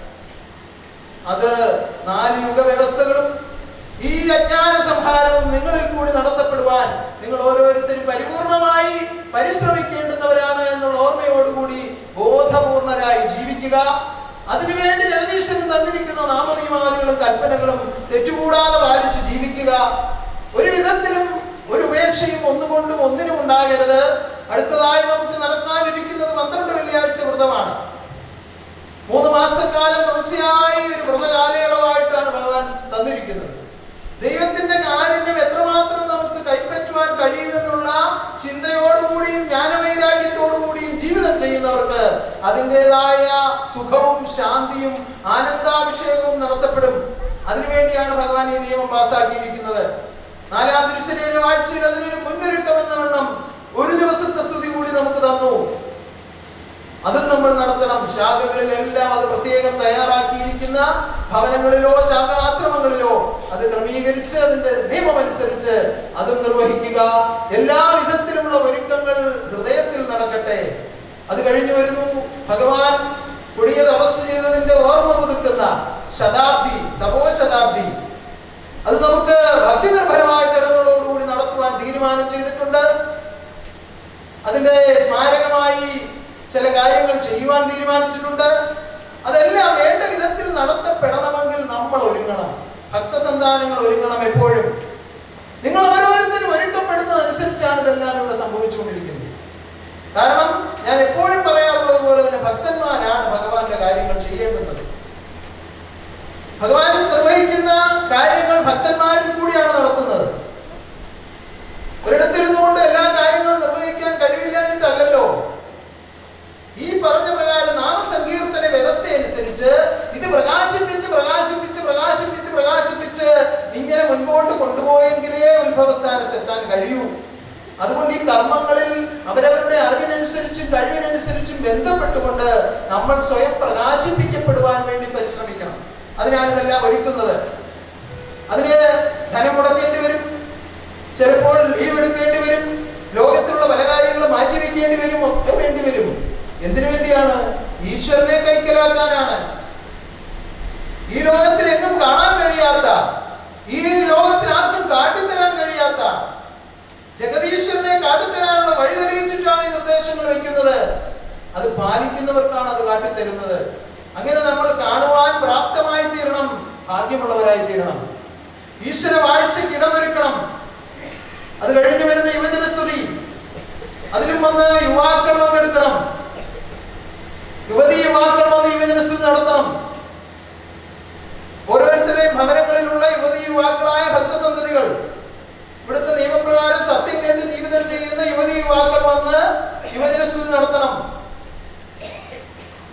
അത് നാല് യുഗവ്യവസ്ഥകളും ഈ അജ്ഞാന സംഹാരവും നിങ്ങളിൽ കൂടി നടത്തപ്പെടുവാൻ നിങ്ങൾ ഓരോരുത്തരും പരിപൂർണമായി പരിശ്രമിക്കേണ്ടുന്നവരാണ് എന്നുള്ള ഓർമ്മയോടുകൂടി ബോധപൂർണരായി ജീവിക്കുക അതിനുവേണ്ടി ജഗദീശ്വരൻ തന്നിരിക്കുന്ന നാമനിയമാദികളും കൽപ്പനകളും തെറ്റുകൂടാതെ പാലിച്ച് ജീവിക്കുക ഒരു വിധത്തിലും ഒരു ഉപേക്ഷയും ഒന്നുകൊണ്ടും ഒന്നിനും ഉണ്ടാകരുത് അടുത്തതായി നമുക്ക് നടക്കാനിരിക്കുന്നത് പന്ത്രണ്ട് വെള്ളിയാഴ്ച വ്രതമാണ് മൂന്ന് മാസക്കാലം തുടർച്ചയായി ഒരു വ്രതകാലയളവായിട്ടാണ് ഭഗവാൻ തന്നിരിക്കുന്നത് ദൈവത്തിന്റെ കാരുണ്യം എത്രമാത്രം നമുക്ക് കൈപ്പറ്റുവാൻ കഴിയുമെന്നുള്ള ചിന്തയോടുകൂടിയും ജ്ഞാനവൈരാഗ്യത്തോടുകൂടിയും ജീവിതം ചെയ്യുന്നവർക്ക് അതിൻ്റെതായ സുഖവും ശാന്തിയും ആനന്ദാഭിഷേകവും നടത്തപ്പെടും അതിനുവേണ്ടിയാണ് ഭഗവാൻ ഈ നിയമം പാസ്സാക്കിയിരിക്കുന്നത് നാലാം തിരുശരീര ആഴ്ചയിൽ അതിനൊരു മുന്നൊരുക്കം എന്ന വണ്ണം ഒരു ദിവസത്തെ സ്തുതി കൂടി നമുക്ക് തന്നു അതും നമ്മൾ നടത്തണം ശാഖകളിലെല്ലാം അത് പ്രത്യേകം തയ്യാറാക്കിയിരിക്കുന്ന ഭവനങ്ങളിലോ ശാഖാശ്രമങ്ങളിലോ അത് ക്രമീകരിച്ച് അതിന്റെ നിയമമനുസരിച്ച് അതും നിർവഹിക്കുക എല്ലാ വിധത്തിലുമുള്ള ഒരുക്കങ്ങൾ ഹൃദയത്തിൽ നടക്കട്ടെ അത് കഴിഞ്ഞു വരുന്നു ഭഗവാൻ കൊടിയ തപസ് ചെയ്തതിന്റെ ഓർമ്മ പുതുക്കുന്ന ശതാബ്ദി തപോ ശതാബ്ദി അത് നമുക്ക് ഭക്തി നിർഭരമായ ചടങ്ങുകളോടുകൂടി നടത്തുവാൻ തീരുമാനം ചെയ്തിട്ടുണ്ട് അതിന്റെ സ്മാരകമായി ചില കാര്യങ്ങൾ ചെയ്യുവാൻ തീരുമാനിച്ചിട്ടുണ്ട് അതെല്ലാം വേണ്ട വിധത്തിൽ നടത്തപ്പെടണമെങ്കിൽ നമ്മൾ ഒരുങ്ങണം ഭക്തസന്താനങ്ങൾ ഒരുങ്ങണം എപ്പോഴും നിങ്ങൾ ഓരോരുത്തരും ഒരുക്കപ്പെടുന്നതനുസരിച്ചാണ് ഇതെല്ലാം ഇവിടെ സംഭവിച്ചുകൊണ്ടിരിക്കുന്നത് കാരണം ഞാൻ എപ്പോഴും പറയാറുള്ളത് പോലെ തന്നെ ഭക്തന്മാരാണ് ഭഗവാന്റെ കാര്യങ്ങൾ ചെയ്യേണ്ടുന്നത് ഭഗവാൻ നിർവഹിക്കുന്ന കാര്യങ്ങൾ ഭക്തന്മാരും കൂടിയാണ് നടത്തുന്നത് ഒരിടത്തിരുന്നുകൊണ്ട് എല്ലാ കാര്യങ്ങളും നിർവഹിക്കാൻ കഴിവില്ലാഞ്ഞിട്ടല്ലല്ലോ ഈ പറഞ്ഞ പ്രകാരം നാമസങ്കീർത്തന വ്യവസ്ഥ അനുസരിച്ച് ഇത് പ്രകാശിപ്പിച്ച് പ്രകാശിപ്പിച്ച് പ്രകാശിപ്പിച്ച് പ്രകാശിപ്പിച്ച് ഇങ്ങനെ മുൻപോട്ട് കൊണ്ടുപോയെങ്കിലേ ഉത്ഭവസ്ഥാനത്ത് എത്താൻ കഴിയൂ അതുകൊണ്ട് ഈ കർമ്മങ്ങളിൽ അവരവരുടെ അറിവിനനുസരിച്ചും കഴിവിനനുസരിച്ചും ബന്ധപ്പെട്ടുകൊണ്ട് നമ്മൾ സ്വയം പ്രകാശിപ്പിക്കപ്പെടുവാൻ വേണ്ടി പരിശ്രമിക്കണം അതിനാണ് ഇതെല്ലാം ഒരുക്കുന്നത് അതിന് ധനം മുടക്കേണ്ടി വരും ചിലപ്പോൾ ലീവ് എടുക്കേണ്ടി വരും ലോകത്തിലുള്ള പല കാര്യങ്ങളും മാറ്റിവെക്കേണ്ടി വരും ഒക്കെ വേണ്ടി വരും എന്തിനു വേണ്ടിയാണ് ഈശ്വരനെ കൈക്കലാക്കാനാണ് ഈ ലോകത്തിൽ എങ്ങും കാണാൻ കഴിയാത്ത ഈ ലോകത്തിൽ ആർക്കും കാട്ടിത്തരാൻ കഴിയാത്ത ജഗതീശ്വരനെ കാട്ടിത്തരാനുള്ള വഴി തെളിയിച്ചിട്ടാണ് ഈ നിർദ്ദേശങ്ങൾ വയ്ക്കുന്നത് അത് പാലിക്കുന്നവർക്കാണ് അത് കാട്ടിത്തരുന്നത് അങ്ങനെ നമ്മൾ കാണുവാൻ പ്രാപ്തമായി തീരണം ഭാഗ്യമുള്ളവരായി തീരണം ഈശ്വര വാഴ്ചയ്ക്ക് ഇടമൊരുക്കണം അത് കഴിഞ്ഞു വരുന്ന യുവജന സ്തുതി അതിലും വന്ന് യുവാക്കൾ പങ്കെടുക്കണം യുവതി യുവാക്കൾ വന്ന് യുവജന സ്തുതി നടത്തണം ഓരോരുത്തരുടെയും ഭവനങ്ങളിലുള്ള യുവതി യുവാക്കളായ ഭക്തസന്തതികൾ ഇവിടുത്തെ നിയമപ്രകാരം സത്യം കേട്ട് ജീവിതം ചെയ്യുന്ന യുവതി യുവാക്കൾ വന്ന് യുവജന സ്തുതി നടത്തണം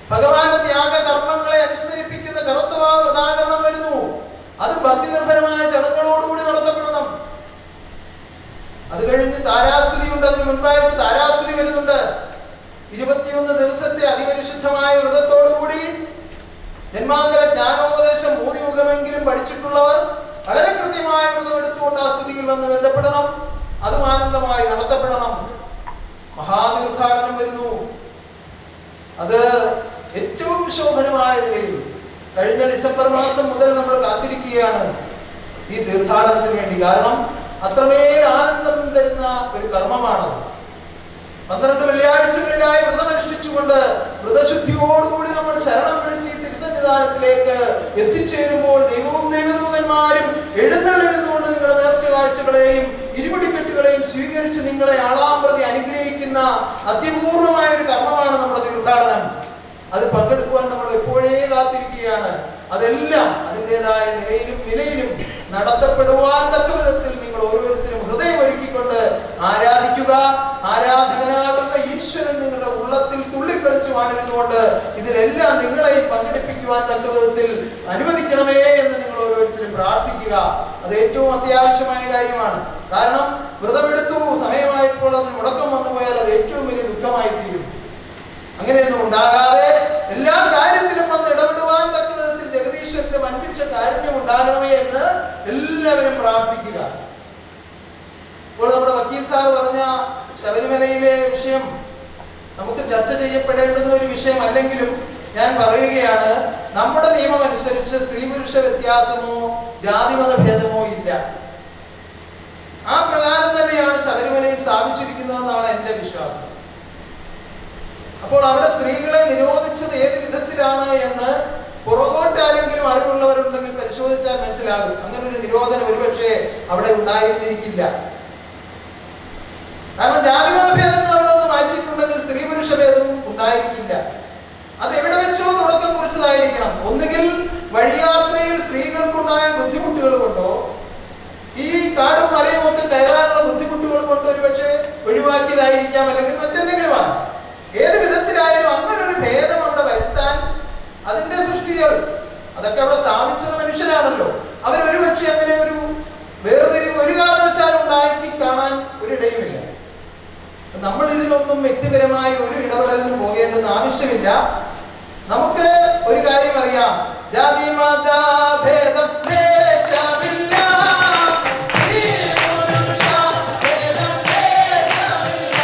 ഭഗവാന്റെ ത്യാഗ കർമ്മങ്ങളെ അനുസ്മരിപ്പിക്കുന്ന കറുത്തവാ ഉദാഹരണം വരുന്നു അത് ഭക്തി നിർഭരമായ ചടങ്ങുകളോടുകൂടി നടത്തപ്പെടണം അത് കഴിഞ്ഞ് താരാസ്തുതിയുണ്ട് അതിന് മുൻപായിട്ട് താരാസ്തുതി വരുന്നുണ്ട് ഇരുപത്തിയൊന്ന് ദിവസത്തെ അതിപരിശുദ്ധമായ വ്രതത്തോടുകൂടി ജന്മാന്തര ജ്ഞാനോപദേശം മൂന്ന് യുഗമെങ്കിലും പഠിച്ചിട്ടുള്ളവർ വളരെ കൃത്യമായ വ്രതം എടുത്തുകൊണ്ട് ആ സ്തുതിയിൽ വന്ന് ബന്ധപ്പെടണം അതും ആനന്ദമായി നടത്തപ്പെടണം മഹാതീർത്ഥാടനം വരുന്നു അത് ഏറ്റവും ശോഭനമായ നിലയിൽ കഴിഞ്ഞ ഡിസംബർ മാസം മുതൽ നമ്മൾ കാത്തിരിക്കുകയാണ് ഈ തീർത്ഥാടനത്തിന് വേണ്ടി കാരണം അത്രമേൽ ആനന്ദം തരുന്ന ഒരു കർമ്മമാണത് പന്ത്രണ്ട് വെള്ളിയാഴ്ചകളിലായി വ്രതമനുഷ്ഠിച്ചുകൊണ്ട് വ്രതശുദ്ധിയോടുകൂടി നമ്മൾ ശരണം വിളിച്ച് ഈ തിരുസന്നിധാനത്തിലേക്ക് എത്തിച്ചേരുമ്പോൾ ദൈവവും ദൈവദൂതന്മാരും എഴുന്നള്ളി നിന്നുകൊണ്ട് നിങ്ങളുടെ നേർച്ച കാഴ്ചകളെയും ഇരുമുടിക്കെട്ടുകളെയും സ്വീകരിച്ച് നിങ്ങളെ ആളാമ്പ്രതി അനുഗ്രഹിക്കുന്ന അത്യപൂർവമായ ഒരു കർമ്മമാണ് നമ്മുടെ തീർത്ഥാടനം അത് പങ്കെടുക്കുവാൻ നമ്മൾ എപ്പോഴേ കാത്തിരിക്കുകയാണ് അതെല്ലാം അതിൻ്റെതായ നിലയിലും നിലയിലും നടത്തപ്പെടുവാൻ തക്ക വിധത്തിൽ നിങ്ങൾ ഓരോരുത്തരും ഹൃദയം ഒരുക്കിക്കൊണ്ട് ആരാധിക്കുക ആരാധകനാകുന്ന ഈശ്വരൻ നിങ്ങളുടെ ഉള്ളത്തിൽ തുള്ളിക്കളിച്ച് വാണിരുന്നുകൊണ്ട് ഇതിലെല്ലാം നിങ്ങളെയും പങ്കെടുപ്പിക്കുവാൻ തക്ക വിധത്തിൽ അനുവദിക്കണമേ എന്ന് നിങ്ങൾ ഓരോരുത്തരും പ്രാർത്ഥിക്കുക അത് ഏറ്റവും അത്യാവശ്യമായ കാര്യമാണ് കാരണം വ്രതമെടുത്തു സമയമായപ്പോൾ അതിന് മുടക്കം വന്നു പോയാൽ അത് ഏറ്റവും വലിയ ദുഃഖമായി തീരും അങ്ങനെയൊന്നും ഉണ്ടാകാതെ എല്ലാ കാര്യത്തിലും വന്ന് ഇടപെടുവാൻ തക്ക വിധത്തിൽ ജഗദീശ്വരന്റെ വൻപിച്ച കാരുണ്യം ഉണ്ടാകണമേ എന്ന് എല്ലാവരും പ്രാർത്ഥിക്കുക ഇപ്പോൾ നമ്മുടെ വക്കീൽ സാർ പറഞ്ഞ ശബരിമലയിലെ വിഷയം നമുക്ക് ചർച്ച ചെയ്യപ്പെടേണ്ടുന്ന ഒരു വിഷയം അല്ലെങ്കിലും ഞാൻ പറയുകയാണ് നമ്മുടെ നിയമം അനുസരിച്ച് സ്ത്രീ പുരുഷ വ്യത്യാസമോ ജാതിമത ഭേദമോ ഇല്ല ആ പ്രകാരം തന്നെയാണ് ശബരിമലയിൽ സ്ഥാപിച്ചിരിക്കുന്നതെന്നാണ് എൻ്റെ വിശ്വാസം അപ്പോൾ അവിടെ സ്ത്രീകളെ നിരോധിച്ചത് ഏത് വിധത്തിലാണ് എന്ന് പുറകോട്ട് ആരെങ്കിലും അറിവുള്ളവരുണ്ടെങ്കിൽ പരിശോധിച്ചാൽ മനസ്സിലാകും അങ്ങനെ ഒരു നിരോധനം ഒരുപക്ഷെ അവിടെ ഉണ്ടായിരുന്നിരിക്കില്ല കാരണം ജാതിമത ഭേദങ്ങൾ അവിടെ നിന്ന് മാറ്റിയിട്ടുണ്ടെങ്കിൽ സ്ത്രീ പുരുഷ ഭേദവും ഉണ്ടായിരിക്കില്ല അത് എവിടെ വെച്ചോ തുടക്കം കുറിച്ചതായിരിക്കണം ഒന്നുകിൽ വഴിയാത്രയിൽ സ്ത്രീകൾക്കുണ്ടായ ബുദ്ധിമുട്ടുകൾ കൊണ്ടോ ഈ കാടും മലയും ഒക്കെ കയറാനുള്ള ബുദ്ധിമുട്ടുകൾ കൊണ്ട് ഒരുപക്ഷെ ഒഴിവാക്കിയതായിരിക്കാം അല്ലെങ്കിൽ മറ്റെന്തെങ്കിലുമാണ് ഏത് വിധത്തിലായാലും അങ്ങനെ ഒരു ഭേദം അവിടെ വരുത്താൻ അതിന്റെ സൃഷ്ടികൾ അതൊക്കെ അവിടെ സ്ഥാപിച്ചത് മനുഷ്യരാണല്ലോ അവർ ഒരുപക്ഷെ അങ്ങനെ ഒരു വേർതിരിവ് ഒരു കാരണവശാലും ഉണ്ടാക്കി കാണാൻ ഒരിടയുമില്ല നമ്മൾ ഇതിലൊന്നും വ്യക്തിപരമായി ഒരു ഇടപെടലിനും പോകേണ്ടെന്ന് ആവശ്യമില്ല നമുക്ക് ഒരു കാര്യം അറിയാം ജാതി മത ഭേദം ലേശമില്ല. സ്ത്രീ പുരുഷ ഭേദം ലേശമില്ല.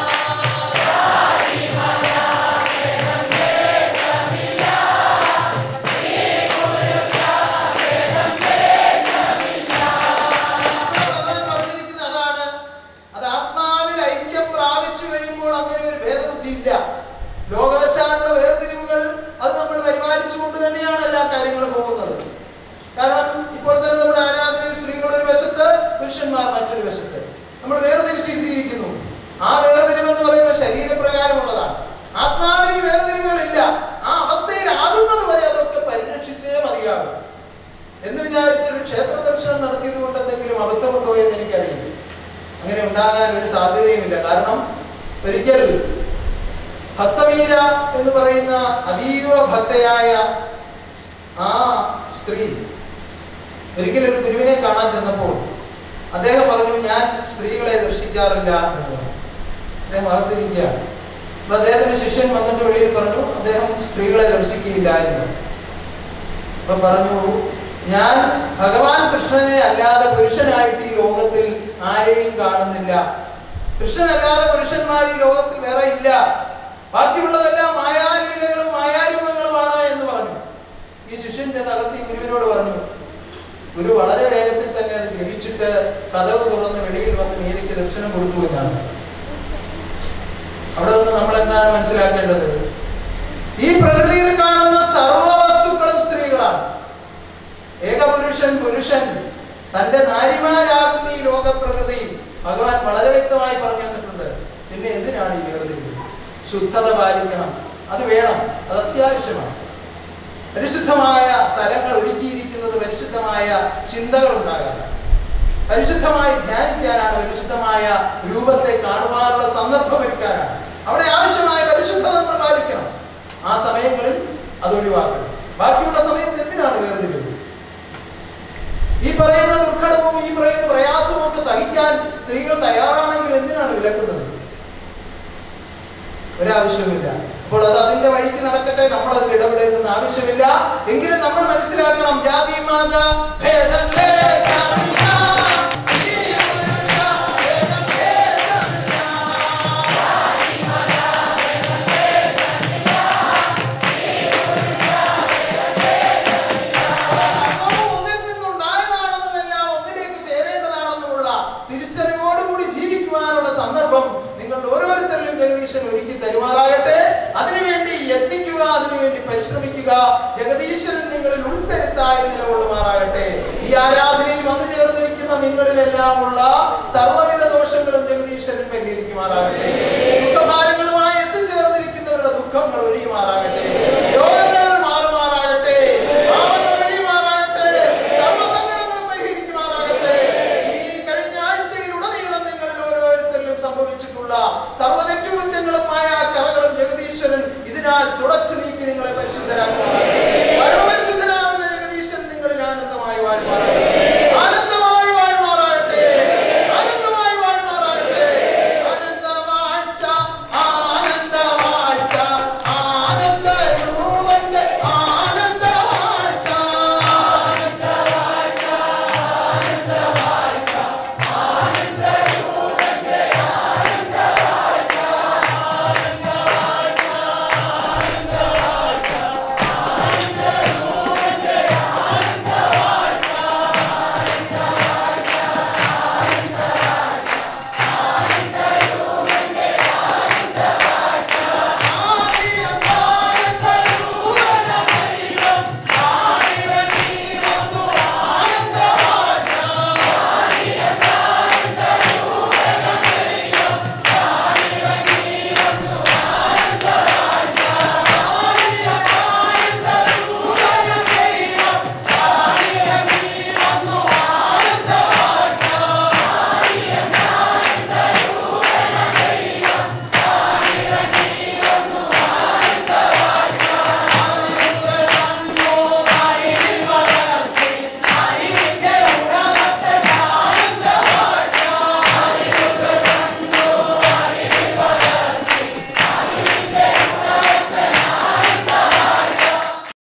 ഭഗവാൻ പറഞ്ഞിരിക്കുന്നത് അതാണ് അത് ആത്മാവിൽ ഐക്യം പ്രാപിച്ചു കഴിയുമ്പോൾ അങ്ങനെ ഒരു ഭേദബുദ്ധി ഇല്ല ലോകവശാലുള്ള വേർതിരിവുകൾ അത് നമ്മൾ പരിപാലിച്ചുകൊണ്ട് തന്നെയാണ് എല്ലാ കാര്യങ്ങളും പോകുന്നത് കാരണം ഇപ്പോൾ തന്നെ നമ്മുടെ ആരാധനയിൽ സ്ത്രീകൾ ഒരു വശത്ത് പുരുഷന്മാർ മറ്റൊരു വശത്ത് നമ്മൾ വേർതിരിച്ചിരിക്കുന്നു ആ വേർതിരിവ് എന്ന് പറയുന്നത് ശരീരപ്രകാരമുള്ളതാണ് ആത്മാവിൽ ഈ വേർതിരിവുകളില്ല ആ അവസ്ഥയിലാകുന്നത് വരെ അതൊക്കെ പരിരക്ഷിച്ചേ മതിയാകും എന്ന് വിചാരിച്ചൊരു ക്ഷേത്ര ദർശനം നടത്തിയത് കൊണ്ട് എന്തെങ്കിലും അബദ്ധമുണ്ടോ എന്ന് എനിക്കറിയില്ല അങ്ങനെ ഉണ്ടാകാൻ ഒരു സാധ്യതയുമില്ല കാരണം ഒരിക്കൽ ഭക്തവീര എന്ന് പറയുന്ന അതീവ ഭക്തയായ ആ സ്ത്രീ ഒരിക്കൽ ഒരു ഗുരുവിനെ കാണാൻ ചെന്നപ്പോൾ അദ്ദേഹം പറഞ്ഞു ഞാൻ സ്ത്രീകളെ ദർശിക്കാറില്ല എന്ന് പറഞ്ഞു അദ്ദേഹം അകത്തിരിക്കുകയാണ് അപ്പൊ അദ്ദേഹത്തിന്റെ ശിഷ്യൻ വന്നിട്ട് വെളിയിൽ പറഞ്ഞു അദ്ദേഹം സ്ത്രീകളെ ദർശിക്കുകയില്ല എന്ന് പറഞ്ഞു. അപ്പൊ പറഞ്ഞു ഞാൻ ഭഗവാൻ കൃഷ്ണനെ അല്ലാതെ പുരുഷനായിട്ട് ഈ ലോകത്തിൽ ആരെയും കാണുന്നില്ല കൃഷ്ണനല്ലാതെ പുരുഷന്മാർ ഈ ലോകത്തിൽ വേറെ ഇല്ല ബാക്കിയുള്ളതെല്ലാം മായാലീലകളും മായാരൂപങ്ങളുമാണ് എന്ന് പറഞ്ഞു ഈ ശിഷ്യൻ ചെന്ന് അകത്ത് ഈ ഗുരുവിനോട് പറഞ്ഞു ഗുരു വളരെ വേഗത്തിൽ തന്നെ അത് ഗ്രഹിച്ചിട്ട് കഥവ് തുറന്ന് വെളിയിൽ വന്ന് മീരയ്ക്ക് ദർശനം കൊടുത്തു എന്നാണ് അവിടെ നിന്ന് നമ്മൾ എന്താണ് മനസ്സിലാക്കേണ്ടത് ഈ പ്രകൃതിയിൽ കാണുന്ന സർവ്വ വസ്തുക്കളും സ്ത്രീകളാണ് ഏകപുരുഷൻ പുരുഷൻ തന്റെ നാരിമാരാകുന്ന ഈ ലോകപ്രകൃതി ഭഗവാൻ വളരെ വ്യക്തമായി പറഞ്ഞു തന്നിട്ടുണ്ട് പിന്നെ എന്തിനാണ് ഈ വേർതിരിവ് ശുദ്ധത പാലിക്കണം അത് വേണം അത് അത്യാവശ്യമാണ് പരിശുദ്ധമായ സ്ഥലങ്ങൾ ഒരുക്കിയിരിക്കുന്നത് പരിശുദ്ധമായ ചിന്തകൾ ഉണ്ടാകാനാണ് പരിശുദ്ധമായി ധ്യാനിക്കാനാണ് പരിശുദ്ധമായ രൂപത്തെ കാണുവാനുള്ള സന്ദർഭം ഒരുക്കാനാണ് അവിടെ ആവശ്യമായ പരിശുദ്ധത നമ്മൾ പാലിക്കണം ആ സമയങ്ങളിൽ അത് ഒഴിവാക്കണം ബാക്കിയുള്ള സമയത്ത് എന്തിനാണ് വേർതിരിവ് ഈ പറയുന്ന ദുർഘടവും ഈ പറയുന്ന പ്രയാസവും ഒക്കെ സഹിക്കാൻ സ്ത്രീകൾ തയ്യാറാണെങ്കിൽ എന്തിനാണ് വിലക്കുന്നത് ഒരാവശ്യമില്ല അപ്പോൾ അത് അതിന്റെ വഴിക്ക് നടക്കട്ടെ നമ്മൾ അതിൽ ഇടപെടേണ്ടുന്ന ആവശ്യമില്ല എങ്കിലും നമ്മൾ മനസ്സിലാക്കണം ജാതി മത ഭേദം ലേശമില്ല. ഈ പുരുഷ ഭേദം ലേശമില്ല. നാം ഒന്നിൽ നിന്നുണ്ടായതാണെന്നുമെല്ലാം ഒന്നിലേക്ക് ചേരേണ്ടതാണെന്നുമുള്ള തിരിച്ചറിവോടുകൂടി ജീവിക്കുവാനുള്ള സന്ദർഭം നിങ്ങളുടെ ഓരോരുത്തരിലും ജഗദീശൻ ഒരുക്കി തരുമാറാകട്ടെ അതിനുവേണ്ടി യത്നിക്കുക അതിനുവേണ്ടി പരിശ്രമിക്കുക ജഗദീശ്വരൻ നിങ്ങളിൽ ഉൾക്കരുത്തായി നിലകൊള്ളുമാറാകട്ടെ ഈ ആരാധനയിൽ വന്നു ചേർന്നിരിക്കുന്ന നിങ്ങളിലെല്ലാം ഉള്ള സർവ്വ